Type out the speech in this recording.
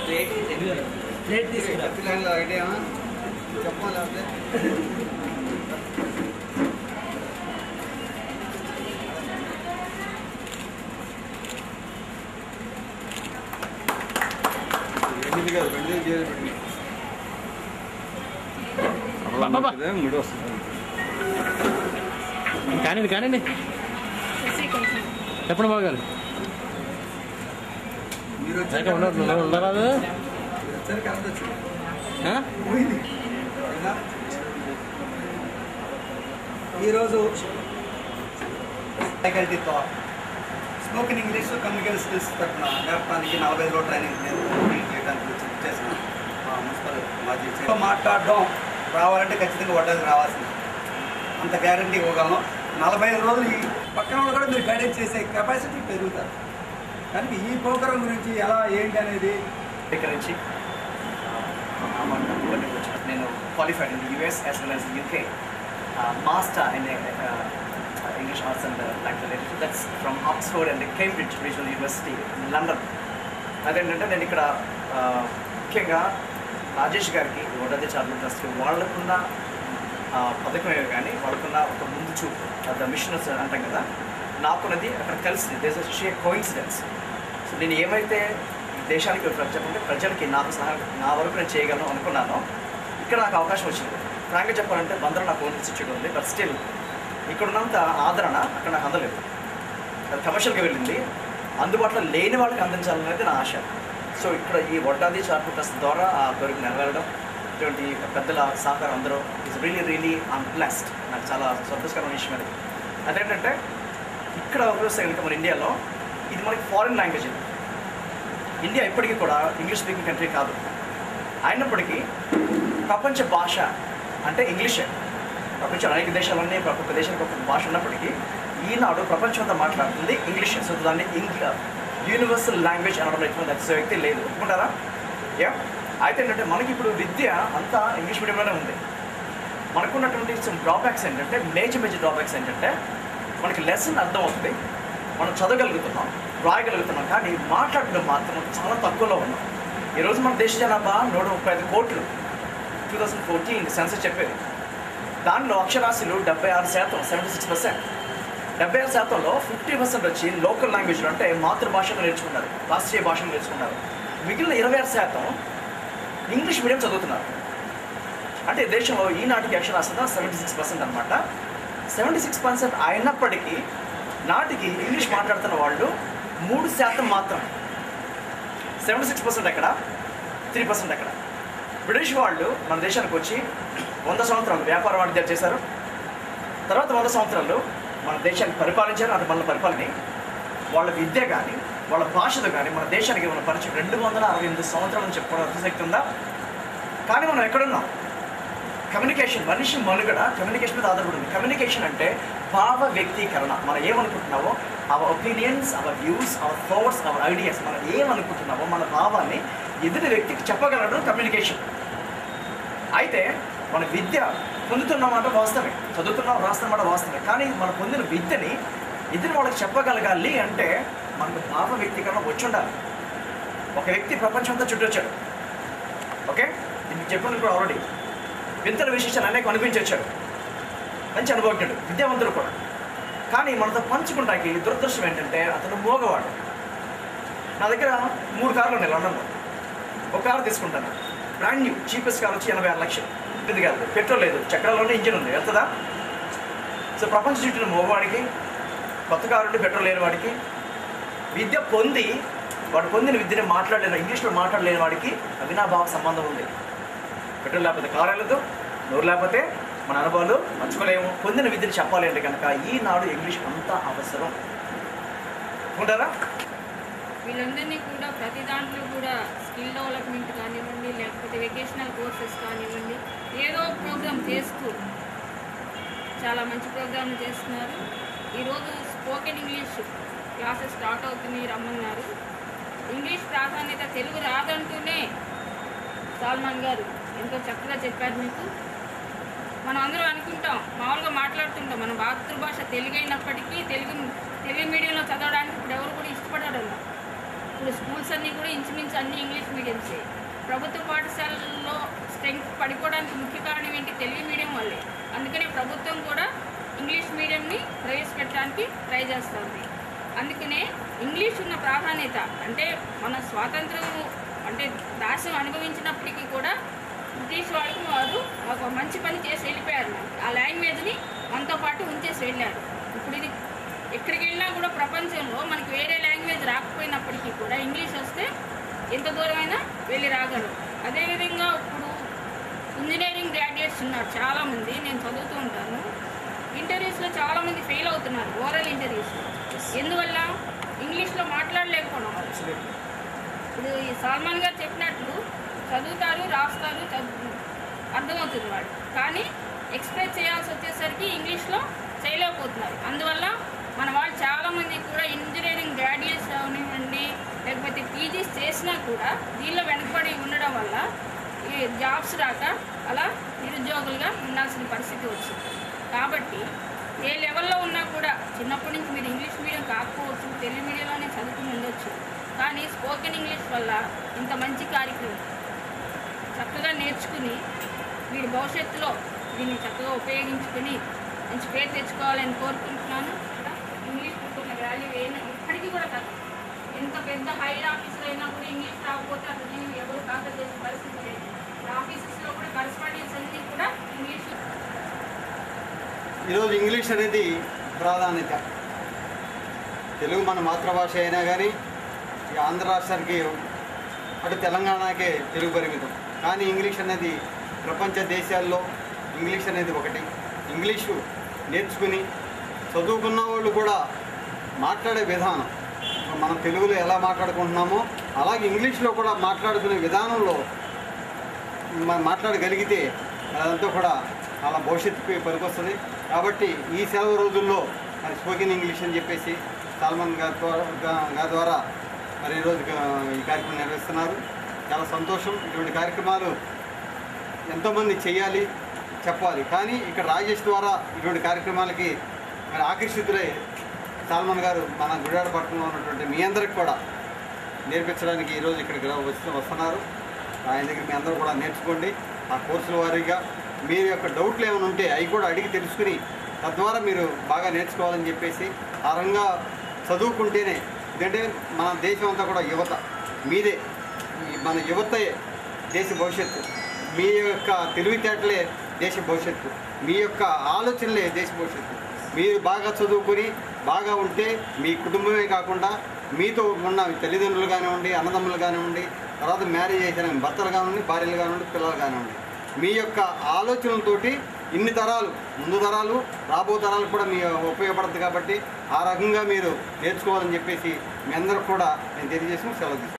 Plate తీసుకురా పిల్లలు idea చెప్పాలి అంటే ఎనిమిది కాదు రెండు వేలు చేయాలి పెట్టింది. అబ్బబ్బా. ఇదే మూడు వస్తుంది కానివ్వండి కానివ్వండి చెప్పండి బాబు గారు మీరు ఇంకా ఉండరు ఉండరాదు వచ్చారు కరెంట్ వచ్చింది ఆ? పోయింది అయినా ఈరోజు ఫ్యాకల్టీతో స్పోకెన్ ఇంగ్లీష్ కమ్యూనికేషన్ స్కిల్స్ తరఫున నేర్పడానికి నలభై రోజులు ట్రైనింగ్ నేను ట్రైనింగ్ చేయడానికి వచ్చి చేసిన మా మున్సిపల్ మాజీ చైర్మన్. మాట్లాడడం రావాలంటే ఖచ్చితంగా వడ్డాది రావాల్సింది అంత గ్యారంటీ ఇవ్వగలను నలభై ఐదు రోజులు ఈ పక్కన వాళ్ళు కూడా మీరు గైడెన్స్ చేసే కెపాసిటీ పెరుగుతారు కానీ ఈ ప్రోగ్రామ్ గురించి ఎలా ఏంటి అనేది ఇక్కడ నుంచి నేను qualified in US as well as UK master in English arts and language literature that's from Oxford and Cambridge regional university in London అదేంటంటే నేను ఇక్కడ ఆ, ముఖ్యంగా రాజేష్ గారికి వడదే చార్మిల్ ట్రస్ట్ వాళ్ళకున్న ఆ, పథకమే కానీ వాళ్ళకున్న ఒక ముందు చూపు ద మిషనర్స్ అంటాం కదా నాకున్నది అక్కడ కలిసింది దేశ షే కోయిన్సిడెన్స్ సో నేను ఏమైతే ఈ దేశానికి చెప్పంటే ప్రజలకి నాకు సహా నా వరకు నేను చేయగలను అనుకున్నానో ఇక్కడ నాకు అవకాశం వచ్చింది ఫ్రాంక్గా చెప్పాలంటే బందర్ నాకు ఓన్ ఇన్స్టిట్యూట్ ఉంది బట్ స్టిల్ ఇక్కడ ఉన్నంత ఆదరణ అక్కడ నాకు అందలేదు అది కమర్షియల్గా వెళ్ళింది అందుబాటులో లేని వాళ్ళకి అందించాలనేది నా ఆశ సో ఇక్కడ ఈ వడ్డాది చార్పు ట్రస్ట్ ద్వారా ఆ కోరిక నెరవేరడం ఇటువంటి పెద్దల సహకారం అందరూ is really really I'm blessed నాకు చాలా సంతోషకరమైన విషయం అది అదేంటంటే ఇక్కడ వస్తే కనుక మన ఇండియాలో ఇది మనకి ఫారిన్ లాంగ్వేజ్ ఇది ఇండియా ఇప్పటికీ కూడా ఇంగ్లీష్ స్పీకింగ్ కంట్రీ కాదు అయినప్పటికీ ప్రపంచ భాష అంటే ఇంగ్లీషే ప్రపంచం అనేక దేశాలన్నీ ఒక్కొక్క దేశానికి ఒక్కొక్క భాష ఉన్నప్పటికీ ఈనాడు ప్రపంచం అంతా మాట్లాడుతుంది ఇంగ్లీష్ సో దాన్ని ఇంగ్లీ యూనివర్సల్ లాంగ్వేజ్ అనడం ఎటువంటి అతిశయోక్తి లేదు ఒప్పుకుంటారా యా అయితే ఏంటంటే మనకి ఇప్పుడు విద్య అంతా ఇంగ్లీష్ మీడియంలోనే ఉంది మనకున్నటువంటి some డ్రాబ్యాక్స్ ఏంటంటే మేజర్ మేజర్ డ్రాబ్యాక్స్ ఏంటంటే మనకి లెసన్ అర్థం అవుతుంది మనం చదవగలుగుతున్నాం రాయగలుగుతున్నాం కానీ మాట్లాడడం మాత్రం చాలా తక్కువలో ఉన్నాం ఈరోజు మన దేశ జనాభా నూట ముప్పై ఐదు కోట్లు టూ థౌసండ్ ఫోర్టీన్ సెన్సస్ చెప్పేది దానిలో అక్షరాస్యులు డెబ్బై ఆరు శాతం సెవెంటీ సిక్స్ పర్సెంట్ డెబ్బై ఆరు శాతంలో ఫిఫ్టీ పర్సెంట్ వచ్చి లోకల్ లాంగ్వేజ్లో అంటే మాతృభాషను నేర్చుకున్నారు రాష్ట్రీయ భాషను నేర్చుకున్నారు మిగిలిన ఇరవై ఆరు శాతం ఇంగ్లీష్ మీడియం చదువుతున్నారు అంటే దేశంలో ఈనాటికి అక్షరాస్యత సెవెంటీ సిక్స్ పర్సెంట్ అనమాట సెవెంటీ సిక్స్ పర్సెంట్ అయినప్పటికీ నాటికి ఇంగ్లీష్ మాట్లాడుతున్న వాళ్ళు మూడు శాతం మాత్రం సెవెంటీ సిక్స్ పర్సెంట్ ఎక్కడ త్రీ పర్సెంట్ ఎక్కడ బ్రిటిష్ వాళ్ళు మన దేశానికి వచ్చి వంద సంవత్సరాలు వ్యాపార వాణిజ్యాలు చేశారు తర్వాత వంద సంవత్సరాలు మన దేశాన్ని పరిపాలించారు అంటే మన పరిపాలన వాళ్ళ విద్య కానీ వాళ్ళ భాషలు కానీ మన దేశానికి మన పరిచయం రెండు వందల అరవై ఎనిమిది సంవత్సరాలు చెప్పుకోవడం అతిశక్తి ఉందా కానీ మనం ఎక్కడున్నాం కమ్యూనికేషన్ మనిషి మనుగడ కమ్యూనికేషన్ మీద ఆధారపడి ఉంది కమ్యూనికేషన్ అంటే భావ వ్యక్తీకరణ మనం ఏమనుకుంటున్నావో our opinions our views our thoughts our ideas మనం ఏమనుకుంటున్నామో మన భావాన్ని ఎదుటి వ్యక్తికి చెప్పగలడం కమ్యూనికేషన్ అయితే మన విద్య పొందుతున్నమాట వాస్తవమే చదువుతున్నాం రాస్తున్నమాట వాస్తవమే కానీ మనం పొందిన విద్యని ఎదురు వాళ్ళకి చెప్పగలగాలి అంటే మనకు భావ వ్యక్తీకరణ వచ్చి ఉండాలి ఒక వ్యక్తి ప్రపంచం అంతా చుట్టొచ్చాడు ఓకే ఇది చెప్పిన కూడా ఆల్రెడీ వింతల విశేషాలు అనేక అనిపించి వచ్చాడు మంచి అనుభవజ్ఞుడు విద్యావంతుడు కూడా కానీ మనతో పంచుకుంటానికి దురదృష్టం ఏంటంటే అతను మోగవాడు నా దగ్గర మూడు కార్లు ఉన్నాయి లండన్లో ఒక కారు తీసుకుంటాను బ్రాండ్ న్యూ చీపెస్ట్ కార్ వచ్చి ఎనభై ఆరు లక్షలు ఇది కాదు పెట్రోల్ లేదు చక్రాల్లోనే ఇంజిన్ ఉంది వెళ్తుందా సో ప్రపంచ చుట్టిన మోగవాడికి కొత్త కారు ఉండి పెట్రోల్ లేని వాడికి విద్య పొంది వాడు పొందిన విద్యని మాట్లాడలేని ఇంగ్లీష్లో మాట్లాడలేని వాడికి అవినాభావ సంబంధం ఉంది పెట్రోల్ లేకపోతే కారు వెళ్ళదు నోరు లేకపోతే మన అనుభవాలు పంచుకోలేము పొందిన విద్యను చెప్పాలి అంటే కనుక ఈనాడు ఇంగ్లీష్ అంత అవసరం ఉంటారా వీళ్ళందరినీ కూడా ప్రతి దాంట్లో కూడా స్కిల్ డెవలప్మెంట్ కానివ్వండి లేకపోతే వెకేషనల్ కోర్సెస్ కానివ్వండి ఏదో ప్రోగ్రామ్ చేస్తూ చాలా మంచి ప్రోగ్రామ్ చేస్తున్నారు ఈరోజు స్పోకెన్ ఇంగ్లీష్ క్లాసెస్ స్టార్ట్ అవుతున్నాయి రమ్మన్నారు ఇంగ్లీష్ ప్రాధాన్యత తెలుగు రాదంటూనే సాల్మాన్ గారు ఎంతో చక్కగా చెప్పారు మీకు మనం అందరం అనుకుంటాం మామూలుగా మాట్లాడుతుంటాం మన మాతృభాష తెలుగు అయినప్పటికీ తెలుగు తెలుగు మీడియంలో చదవడానికి ఇప్పుడు ఎవరు కూడా ఇష్టపడడం లేదు. ఇప్పుడు స్కూల్స్ అన్నీ కూడా ఇంచుమించు అన్ని ఇంగ్లీష్ మీడియంసే ప్రభుత్వ పాఠశాలల్లో స్ట్రెంగ్త్ పడిపోవడానికి ముఖ్య కారణం ఏంటి తెలుగు మీడియం వల్లే అందుకనే ప్రభుత్వం కూడా ఇంగ్లీష్ మీడియంని ప్రవేశపెట్టడానికి ట్రై చేస్తుంది అందుకనే ఇంగ్లీష్ ఉన్న ప్రాధాన్యత అంటే మన స్వాతంత్రం అంటే దాస్యం అనుభవించినప్పటికీ కూడా బ్రిటిష్ వాళ్ళకి వారు ఒక మంచి పని చేసి వెళ్ళిపోయారు మనకి. ఆ లాంగ్వేజ్ని మనతో పాటు ఉంచేసి వెళ్ళారు ఇప్పుడు ఇది ఎక్కడికి వెళ్ళినా కూడా ప్రపంచంలో మనకి వేరే లాంగ్వేజ్ రాకపోయినప్పటికీ కూడా ఇంగ్లీష్ వస్తే ఎంత దూరమైనా వెళ్ళి రాగలరు అదేవిధంగా ఇప్పుడు ఇంజనీరింగ్ గ్రాడ్యుయేట్స్ ఉన్నారు చాలామంది నేను చదువుతూ ఉంటాను ఇంటర్వ్యూస్లో చాలామంది ఫెయిల్ అవుతున్నారు ఓరల్ ఇంటర్వ్యూస్లో ఎందువల్ల ఇంగ్లీష్లో మాట్లాడలేకపోవడం వల్ల ఇప్పుడు ఈ సల్మాన్ గారు చెప్పినట్లు చదువుతారు రాస్తారు చదువు అర్థమవుతుంది వాడు కానీ ఎక్స్ప్రెస్ చేయాల్సి వచ్చేసరికి ఇంగ్లీష్లో చేయలేకపోతున్నారు అందువల్ల మన వాళ్ళు చాలామంది కూడా ఇంజనీరింగ్ గ్రాడ్యుయేట్స్ అవనివ్వండి లేకపోతే పీజీస్ చేసినా కూడా దీనిలో వెనకబడి ఉండడం వల్ల ఈ జాబ్స్ రాక అలా నిరుద్యోగులుగా ఉండాల్సిన పరిస్థితి వచ్చింది కాబట్టి ఏ లెవెల్లో ఉన్నా కూడా చిన్నప్పటి నుంచి మీరు ఇంగ్లీష్ మీడియం కాకపోవచ్చు తెలుగు మీడియంలోనే చదువుకుని ఉండొచ్చు కానీ స్పోకెన్ ఇంగ్లీష్ వల్ల ఇంత మంచి కార్యక్రమం చక్కగా నేర్చుకుని వీడి భవిష్యత్తులో దీన్ని చక్కగా ఉపయోగించుకుని మంచి పేరు తెచ్చుకోవాలని కోరుకుంటున్నాను ఇంగ్లీష్ ఉన్న వాల్యూ ఏమైనా ఇప్పటికీ కూడా కాదు ఎంత పెద్ద హై ఆఫీసర్ అయినా కూడా ఇంగ్లీష్ రాకపోతే అతను ఎవరు ఖాతా చేసే పరిస్థితి లేదు ఆఫీసెస్లో కూడా కరస్పాండెన్స్ అన్నీ కూడా ఇంగ్లీష్ ఈరోజు ఇంగ్లీష్ అనేది ప్రాధాన్యత తెలుగు మన మాతృభాష అయినా కానీ ఈ ఆంధ్ర రాష్ట్రానికి అటు తెలంగాణకే తెలుగు పరిమితం కానీ ఇంగ్లీష్ అనేది ప్రపంచ దేశాల్లో ఇంగ్లీష్ అనేది ఒకటి ఇంగ్లీషు నేర్చుకుని చదువుకున్న వాళ్ళు కూడా మాట్లాడే విధానం మనం తెలుగులో ఎలా మాట్లాడుకుంటున్నామో అలాగే ఇంగ్లీష్లో కూడా మాట్లాడుకునే విధానంలో మ- మాట్లాడగలిగితే అదంతా కూడా అలా భవిష్యత్తుకి పనికొస్తుంది కాబట్టి ఈ సెలవు రోజుల్లో మరి స్పోకెన్ ఇంగ్లీష్ అని చెప్పేసి సల్మాన్ గారి ద్వారా గా- గారి ద్వారా మరి ఈరోజు గా- ఈ కార్యక్రమం నిర్వహిస్తున్నారు చాలా సంతోషం ఇటువంటి కార్యక్రమాలు ఎంతోమంది చేయాలి చెప్పాలి కానీ ఇక్కడ రాజేష్ ద్వారా ఇటువంటి కార్యక్రమాలకి మరి ఆకర్షితులై సల్మాన్ గారు మన గుడివాడ పట్టణంలో ఉన్నటువంటి మీ అందరికి కూడా నేర్పించడానికి ఈరోజు ఇక్కడికి రా- వస్తు వస్తున్నారు ఆయన దగ్గర మీ అందరూ కూడా నేర్చుకోండి ఆ కోర్సుల వారీగా మీ యొక్క డౌట్లు ఏమైనా ఉంటే అవి కూడా అడిగి తెలుసుకుని తద్వారా మీరు బాగా నేర్చుకోవాలని చెప్పేసి ఆ రంగా చదువుకుంటేనే ఎందుకంటే మన దేశం అంతా కూడా యువత మీదే ఈ మన యువతే దేశ భవిష్యత్తు మీ యొక్క తెలివితేటలే దేశ భవిష్యత్తు మీ యొక్క ఆలోచనలే దేశ భవిష్యత్తు మీరు బాగా చదువుకొని బాగా ఉంటే మీ కుటుంబమే కాకుండా మీతో ఉన్న తల్లిదండ్రులు కానివ్వండి అన్నదమ్ములు కానివ్వండి తర్వాత మ్యారేజ్ చేసిన భర్తలు కానివ్వండి భార్యలు కానివ్వండి పిల్లలు కానివ్వండి మీ యొక్క ఆలోచనలతోటి ఇన్ని తరాలు ముందు తరాలు రాబో తరాలు కూడా మీ ఉపయోగపడుతుంది కాబట్టి ఆ రకంగా మీరు నేర్చుకోవాలని చెప్పేసి మీ అందరికి కూడా నేను తెలియజేసి సెలవు తీసుకుంటాను